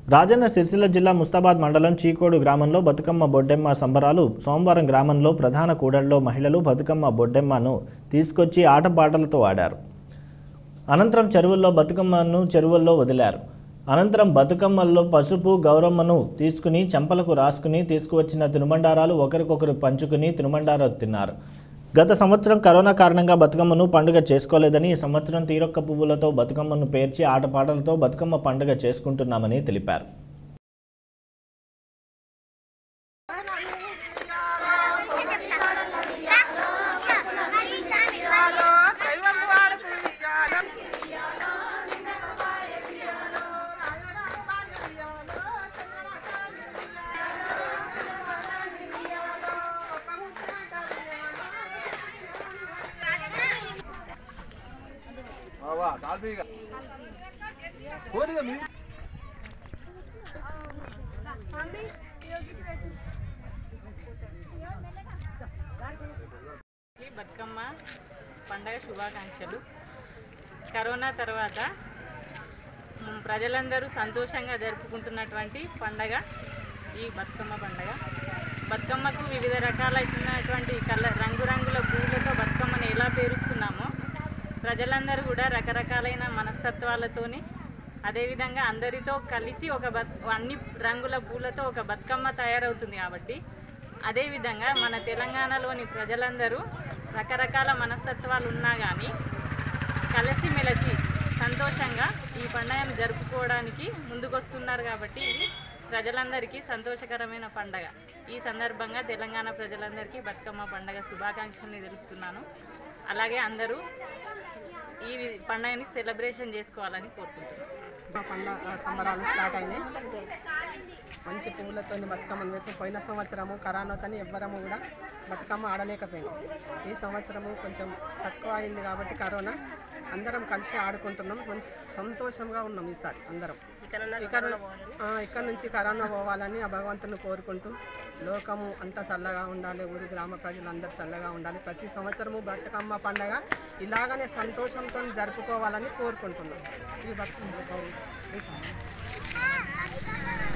రాజన్న సిరిసిల్ల జిల్లా ముస్తాబాద్ మండలం చీకోడు గ్రామంలో బతుకమ్మ బొడ్డెమ్మ సంబరాలు సోమవారం గ్రామంలో ప్రధాన కూడళ్లో మహిళలు బతుకమ్మ బొడ్డెమ్మను తీసుకొచ్చి ఆటపాటలతో ఆడారు అనంతరం చెరువుల్లో బతుకమ్మను చెరువుల్లో వదిలారు అనంతరం బతుకమ్మల్లో పసుపు గౌరమ్మను తీసుకుని చెంపలకు రాసుకుని తీసుకువచ్చిన తినుబండారాలు ఒకరికొకరు పంచుకుని తినుబండారాలు తిన్నారు గత సంవత్సరం కరోనా కారణంగా బతుకమ్మను పండుగ చేసుకోలేదని ఈ సంవత్సరం తీరొక్క పువ్వులతో బతుకమ్మను పేర్చి ఆటపాటలతో బతుకమ్మ పండుగ చేసుకుంటున్నామని తెలిపారు ఈ బతుకమ్మ పండగ శుభాకాంక్షలు కరోనా తర్వాత మ్, ప్రజలందరూ సంతోషంగా జరుపుకుంటున్నటువంటి పండగ ఈ బతుకమ్మ పండగ బతుకమ్మకు వివిధ రకాలైనటువంటి కల రంగురంగుల పువ్వులతో బతుకమ్మను ఎలా పేరుస్తున్నామో ప్రజలందరూ కూడా రకరకాలైన మనస్తత్వాలతోని అదేవిధంగా అందరితో కలిసి ఒక బత్ అన్ని రంగుల పూలతో ఒక బతుకమ్మ తయారవుతుంది కాబట్టి అదేవిధంగా మన తెలంగాణలోని ప్రజలందరూ రకరకాల మనస్తత్వాలు ఉన్నా కానీ కలిసిమెలిసి సంతోషంగా ఈ పండుగను జరుపుకోవడానికి ముందుకొస్తున్నారు కాబట్టి ఇది ప్రజలందరికీ సంతోషకరమైన పండగ ఈ సందర్భంగా తెలంగాణ ప్రజలందరికీ బతుకమ్మ పండగ శుభాకాంక్షల్ని తెలుపుతున్నాను అలాగే అందరూ ఈ పండుగని సెలబ్రేషన్ చేసుకోవాలని కోరుకుంటున్నాను మా పండుగ సంబరాలు స్టార్ట్ అయినాయి మంచి పువ్వులతో బతుకమ్మను వేసి పోయిన సంవత్సరము కరోనాతో ఎవ్వరము కూడా బతుకమ్మ ఆడలేకపోయినాం ఈ సంవత్సరము కొంచెం తక్కువ అయింది కాబట్టి కరోనా అందరం కలిసి ఆడుకుంటున్నాం మంచి సంతోషంగా ఉన్నాం ఈసారి అందరం ఇక్కడ ఆ, ఇక్కడ నుంచి కరోనా పోవాలని ఆ భగవంతుని కోరుకుంటూ లోకము అంతా చల్లగా ఉండాలి ఊరి గ్రామ ప్రజలందరూ చల్లగా ఉండాలి ప్రతి సంవత్సరము బతుకమ్మ పండగ ఇలాగనే సంతోషంతో జరుపుకోవాలని కోరుకుంటున్నాం ఈ బతుకమ్మ